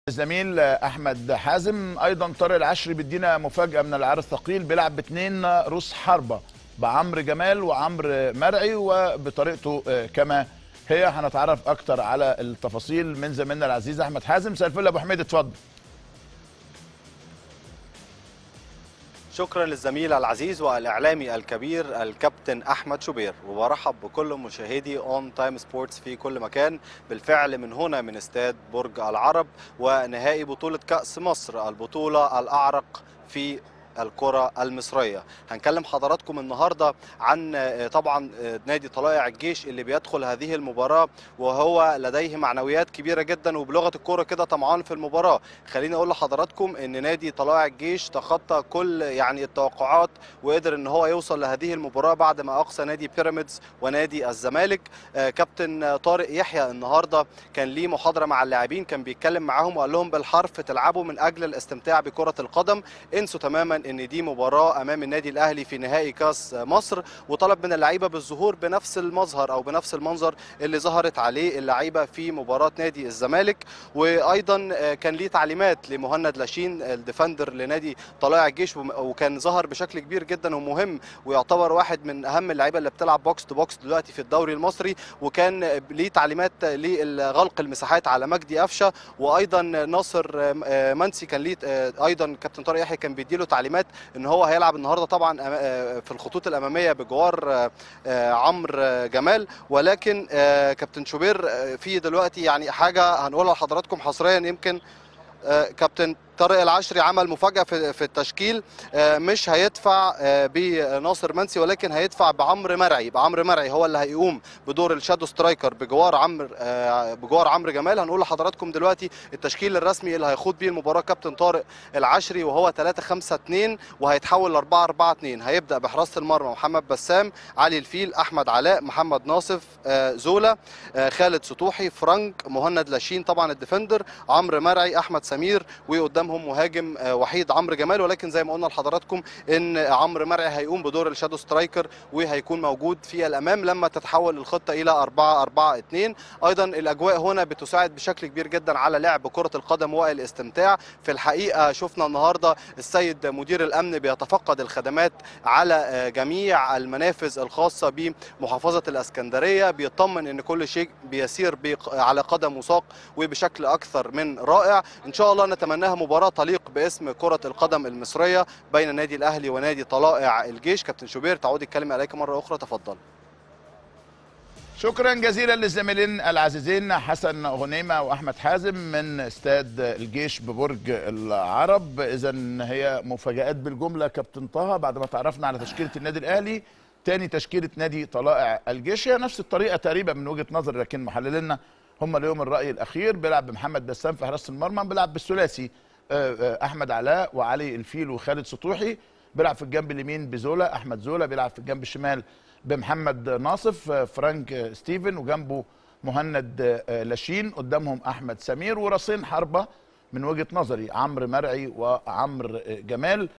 الزميل احمد حازم ايضا طارق العشري بيدينا مفاجاه من العيار الثقيل بيلعب باثنين روس حربه بعمرو جمال وعمرو مرعي وبطريقته كما هي هنتعرف اكتر على التفاصيل من زميلنا العزيز احمد حازم مساء الفل ابو حميد اتفضل شكرا للزميل العزيز والاعلامي الكبير الكابتن احمد شوبير وبرحب بكل مشاهدي اون تايم سبورتس في كل مكان بالفعل من هنا من استاد برج العرب ونهائي بطوله كاس مصر البطوله الاعرق في الكرة المصرية هنكلم حضراتكم النهاردة عن طبعا نادي طلائع الجيش اللي بيدخل هذه المباراة وهو لديه معنويات كبيرة جدا وبلغة الكرة كده طمعان في المباراة خليني أقول لحضراتكم أن نادي طلائع الجيش تخطى كل يعني التوقعات وقدر أن هو يوصل لهذه المباراة بعد ما أقصى نادي بيراميدز ونادي الزمالك كابتن طارق يحيى النهاردة كان ليه محاضرة مع اللاعبين كان بيتكلم معاهم وقال لهم بالحرف تلعبوا من أجل الاستمتاع بكرة القدم انسوا تماما ان دي مباراه امام النادي الاهلي في نهائي كاس مصر وطلب من اللعيبه بالظهور بنفس المظهر او بنفس المنظر اللي ظهرت عليه اللعيبه في مباراه نادي الزمالك وايضا كان ليه تعليمات لمهند لاشين الديفندر لنادي طلائع الجيش وكان ظهر بشكل كبير جدا ومهم ويعتبر واحد من اهم اللعيبه اللي بتلعب بوكس تو بوكس دلوقتي في الدوري المصري وكان ليه تعليمات لغلق المساحات على مجدي قفشه وايضا ناصر منسي كان ليه ايضا كابتن طارق يحيى كان بيديله تعليمات ان هو هيلعب النهارده طبعا في الخطوط الاماميه بجوار عمرو جمال ولكن كابتن شوبير في دلوقتي يعني حاجه هنقولها لحضراتكم حصريا يمكن كابتن طارق العشري عمل مفاجاه في في التشكيل مش هيدفع بناصر منسي ولكن هيدفع بعمرو مرعي بعمرو مرعي هو اللي هيقوم بدور الشادو سترايكر بجوار عمرو بجوار عمرو جمال هنقول لحضراتكم دلوقتي التشكيل الرسمي اللي هيخوض بيه المباراه كابتن طارق العشري وهو 3 5 2 وهيتحول ل 4 4 2 هيبدا بحراسه المرمى محمد بسام علي الفيل احمد علاء محمد ناصف زولا خالد سطوحي فرانك مهند لاشين طبعا الديفندر عمرو مرعي احمد سمير وقدام قدامهم مهاجم وحيد عمرو جمال ولكن زي ما قلنا لحضراتكم ان عمرو مرعي هيقوم بدور الشادو سترايكر وهيكون موجود في الامام لما تتحول الخطه الى 4 4 2 ايضا الاجواء هنا بتساعد بشكل كبير جدا على لعب كره القدم والاستمتاع في الحقيقه شفنا النهارده السيد مدير الامن بيتفقد الخدمات على جميع المنافذ الخاصه بمحافظه الاسكندريه بيطمن ان كل شيء بيسير على قدم وساق وبشكل اكثر من رائع ان شاء الله نتمناها مباراه مباراة تليق باسم كرة القدم المصرية بين النادي الأهلي ونادي طلائع الجيش كابتن شوبير تعود الكلمة عليك مرة أخرى تفضل شكرا جزيلا للزميلين العزيزين حسن غنيمه واحمد حازم من استاد الجيش ببرج العرب اذا هي مفاجات بالجمله كابتن طه بعد ما تعرفنا على تشكيله النادي الاهلي تاني تشكيله نادي طلائع الجيش هي نفس الطريقه تقريبا من وجهه نظري لكن محللينا هم اليوم الراي الاخير بيلعب بمحمد بسام في حراسه المرمى بيلعب بالثلاثي احمد علاء وعلي الفيل وخالد سطوحي بيلعب في الجنب اليمين بزولا احمد زولا بيلعب في الجنب الشمال بمحمد ناصف فرانك ستيفن وجنبه مهند لاشين قدامهم احمد سمير وراسين حربه من وجهه نظري عمرو مرعي وعمرو جمال